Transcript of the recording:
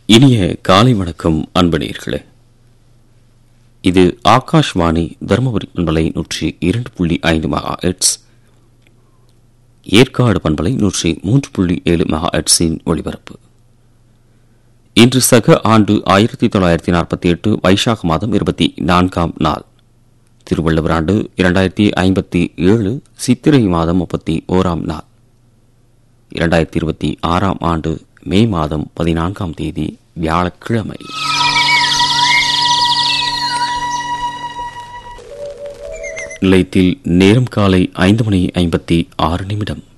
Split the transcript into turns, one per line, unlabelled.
இனிய காலை வணக்கம் அன்பனேர்களே இது ஆகாஷ்வாணி தருமபுரி பண்பலை நூற்றி இரண்டு புள்ளி ஐந்து மெகா எட்ஸ் ஏற்காடு பண்பலை நூற்றி மூன்று புள்ளி ஏழு மெகா எட்ஸின் ஒளிபரப்பு இன்று சக ஆண்டு ஆயிரத்தி தொள்ளாயிரத்தி நாற்பத்தி எட்டு வைசாக மாதம் இருபத்தி நான்காம் நாள் திருவள்ளுவர் ஆண்டு இரண்டாயிரத்தி ஐம்பத்தி ஏழு சித்திரை மாதம் முப்பத்தி ஓராம் நாள் இரண்டாயிரத்தி இருபத்தி ஆறாம் ஆண்டு மே மாதம் பதினான்காம் தேதி வியாழக்கிழமை நிலையத்தில் நேரம் காலை ஐந்து மணி ஐம்பத்தி ஆறு நிமிடம்